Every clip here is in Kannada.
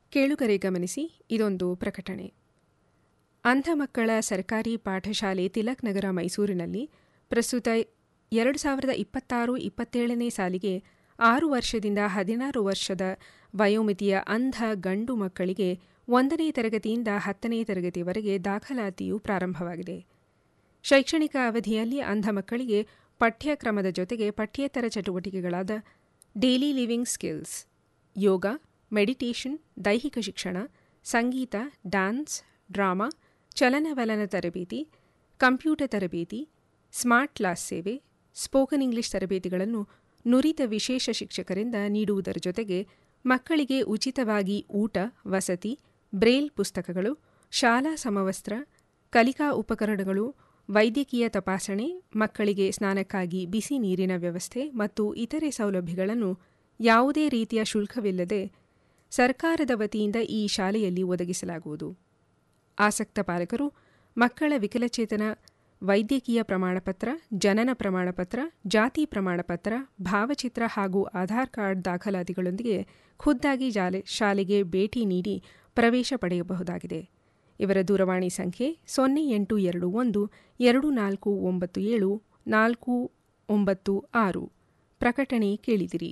ಕೇಳುಗರೆ ಗಮನಿಸಿ ಇದೊಂದು ಪ್ರಕಟಣೆ ಅಂಧ ಮಕ್ಕಳ ಸರ್ಕಾರಿ ಪಾಠಶಾಲೆ ತಿಲಕ್ ನಗರ ಮೈಸೂರಿನಲ್ಲಿ ಪ್ರಸ್ತುತ ಎರಡು ಸಾವಿರದ ಇಪ್ಪತ್ತಾರು ಇಪ್ಪತ್ತೇಳನೇ ಸಾಲಿಗೆ ಆರು ವರ್ಷದಿಂದ ಹದಿನಾರು ವರ್ಷದ ವಯೋಮಿತಿಯ ಅಂಧ ಗಂಡು ಮಕ್ಕಳಿಗೆ ಒಂದನೇ ತರಗತಿಯಿಂದ ಹತ್ತನೇ ತರಗತಿಯವರೆಗೆ ದಾಖಲಾತಿಯು ಪ್ರಾರಂಭವಾಗಿದೆ ಶೈಕ್ಷಣಿಕ ಅವಧಿಯಲ್ಲಿ ಅಂಧ ಮಕ್ಕಳಿಗೆ ಪಠ್ಯಕ್ರಮದ ಜೊತೆಗೆ ಪಠ್ಯೇತರ ಚಟುವಟಿಕೆಗಳಾದ daily living skills yoga meditation ದೈಹಿಕ ಶಿಕ್ಷಣ ಸಂಗೀತ ಡ್ಯಾನ್ಸ್ ಡ್ರಾಮಾ ಚಲನವಲನ ತರಬೇತಿ ಕಂಪ್ಯೂಟರ್ ತರಬೇತಿ ಸ್ಮಾರ್ಟ್ ಕ್ಲಾಸ್ ಸೇವೆ ಸ್ಪೋಕನ್ ಇಂಗ್ಲಿಷ್ ತರಬೇತಿಗಳನ್ನು ನುರಿತ ವಿಶೇಷ ಶಿಕ್ಷಕರಿಂದ ನೀಡುವುದರ ಜೊತೆಗೆ ಮಕ್ಕಳಿಗೆ ಉಚಿತವಾಗಿ ಊಟ ವಸತಿ ಬ್ರೇಲ್ ಪುಸ್ತಕಗಳು ಶಾಲಾ ಸಮವಸ್ತ್ರ ಕಲಿಕಾ ಉಪಕರಣಗಳು ವೈದ್ಯಕೀಯ ತಪಾಸಣೆ ಮಕ್ಕಳಿಗೆ ಸ್ನಾನಕ್ಕಾಗಿ ಬಿಸಿ ನೀರಿನ ವ್ಯವಸ್ಥೆ ಮತ್ತು ಇತರೆ ಸೌಲಭ್ಯಗಳನ್ನು ಯಾವುದೇ ರೀತಿಯ ಶುಲ್ಕವಿಲ್ಲದೆ ಸರ್ಕಾರದ ವತಿಯಿಂದ ಈ ಶಾಲೆಯಲ್ಲಿ ಒದಗಿಸಲಾಗುವುದು ಆಸಕ್ತ ಪಾಲಕರು ಮಕ್ಕಳ ವಿಕಲಚೇತನ ವೈದ್ಯಕೀಯ ಪ್ರಮಾಣಪತ್ರ ಜನನ ಪ್ರಮಾಣಪತ್ರ ಜಾತಿ ಪ್ರಮಾಣಪತ್ರ ಭಾವಚಿತ್ರ ಹಾಗೂ ಆಧಾರ್ ಕಾರ್ಡ್ ದಾಖಲಾತಿಗಳೊಂದಿಗೆ ಖುದ್ದಾಗಿ ಜಾಲೆ ಶಾಲೆಗೆ ಭೇಟಿ ನೀಡಿ ಪ್ರವೇಶ ಪಡೆಯಬಹುದಾಗಿದೆ ಇವರ ದೂರವಾಣಿ ಸಂಖ್ಯೆ ಸೊನ್ನೆ ಎಂಟು ಎರಡು ಒಂದು ಎರಡು ನಾಲ್ಕು ಒಂಬತ್ತು ಏಳು ನಾಲ್ಕು ಒಂಬತ್ತು ಆರು ಪ್ರಕಟಣೆ ಕೇಳಿದಿರಿ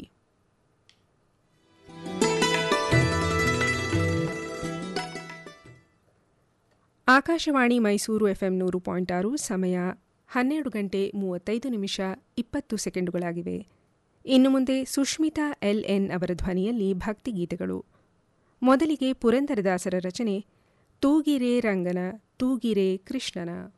ಆಕಾಶವಾಣಿ ಮೈಸೂರು ಎಫ್ಎಂ ನೂರು ಪಾಯಿಂಟ್ ಆರು ಸಮಯ ಹನ್ನೆರಡು ಗಂಟೆ ಮೂವತ್ತೈದು ನಿಮಿಷ ಇಪ್ಪತ್ತು ಸೆಕೆಂಡುಗಳಾಗಿವೆ ಇನ್ನು ಮುಂದೆ ಸುಷ್ಮಿತಾ ಎಲ್ ಎನ್ ಅವರ ಧ್ವನಿಯಲ್ಲಿ ಭಕ್ತಿಗೀತೆಗಳು ಮೊದಲಿಗೆ ಪುರಂದರದಾಸರ ರಚನೆ ತೂಗಿರೆ ರಂಗನ ತೂಗಿರೆ ಕೃಷ್ಣನ